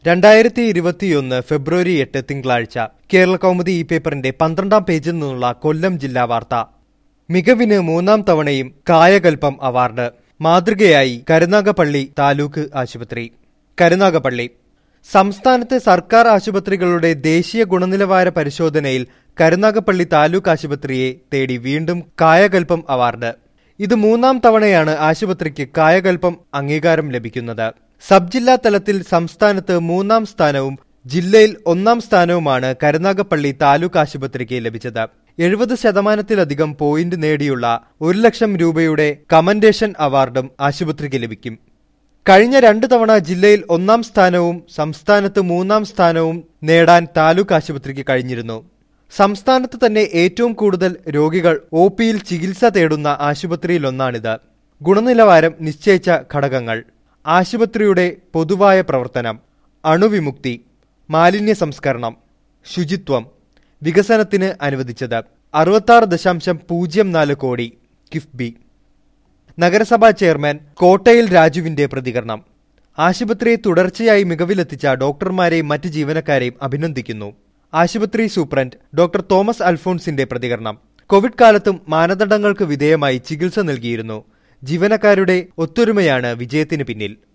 രണ്ടായിരത്തി ഇരുപത്തിയൊന്ന് ഫെബ്രുവരി എട്ട് തിങ്കളാഴ്ച കേരള കൗമുദി ഈ പേപ്പറിന്റെ പന്ത്രണ്ടാം പേജിൽ നിന്നുള്ള കൊല്ലം ജില്ലാ വാർത്ത മികവിന് മൂന്നാം തവണയും കായകൽപ്പം അവാർഡ് മാതൃകയായി കരുനാഗപ്പള്ളി താലൂക്ക് ആശുപത്രി കരുനാഗപ്പള്ളി സംസ്ഥാനത്തെ സർക്കാർ ആശുപത്രികളുടെ ദേശീയ ഗുണനിലവാര പരിശോധനയിൽ കരുനാഗപ്പള്ളി താലൂക്ക് ആശുപത്രിയെ തേടി വീണ്ടും കായകൽപ്പം അവാർഡ് ഇത് മൂന്നാം തവണയാണ് ആശുപത്രിക്ക് കായകൽപ്പം അംഗീകാരം ലഭിക്കുന്നത് സബ് ജില്ലാ തലത്തിൽ സംസ്ഥാനത്ത് മൂന്നാം സ്ഥാനവും ജില്ലയിൽ ഒന്നാം സ്ഥാനവുമാണ് കരുനാഗപ്പള്ളി താലൂക്ക് ആശുപത്രിക്ക് ലഭിച്ചത് എഴുപത് ശതമാനത്തിലധികം പോയിന്റ് നേടിയുള്ള ഒരു ലക്ഷം രൂപയുടെ കമന്റേഷൻ അവാർഡും ആശുപത്രിക്ക് ലഭിക്കും കഴിഞ്ഞ രണ്ടു തവണ ജില്ലയിൽ ഒന്നാം സ്ഥാനവും സംസ്ഥാനത്ത് മൂന്നാം സ്ഥാനവും നേടാൻ താലൂക്ക് ആശുപത്രിക്ക് കഴിഞ്ഞിരുന്നു സംസ്ഥാനത്ത് തന്നെ ഏറ്റവും കൂടുതൽ രോഗികൾ ഒ പിയിൽ ചികിത്സ തേടുന്ന ആശുപത്രിയിലൊന്നാണിത് ഗുണനിലവാരം നിശ്ചയിച്ച ഘടകങ്ങൾ ആശുപത്രിയുടെ പൊതുവായ പ്രവർത്തനം അണുവിമുക്തി മാലിന്യ സംസ്കരണം ശുചിത്വം വികസനത്തിന് അനുവദിച്ചത് അറുപത്താറ് ദശാംശം പൂജ്യം നാല് കോടി കിഫ്ബി നഗരസഭാ ചെയർമാൻ കോട്ടയിൽ രാജുവിന്റെ പ്രതികരണം ആശുപത്രിയെ തുടർച്ചയായി മികവിലെത്തിച്ച ഡോക്ടർമാരെയും മറ്റ് ജീവനക്കാരെയും അഭിനന്ദിക്കുന്നു ആശുപത്രി സൂപ്രണ്ട് ഡോക്ടർ തോമസ് അൽഫോൺസിന്റെ പ്രതികരണം കോവിഡ് കാലത്തും മാനദണ്ഡങ്ങൾക്ക് വിധേയമായി ചികിത്സ നൽകിയിരുന്നു ജീവനക്കാരുടെ ഒത്തൊരുമയാണ് വിജയത്തിന് പിന്നിൽ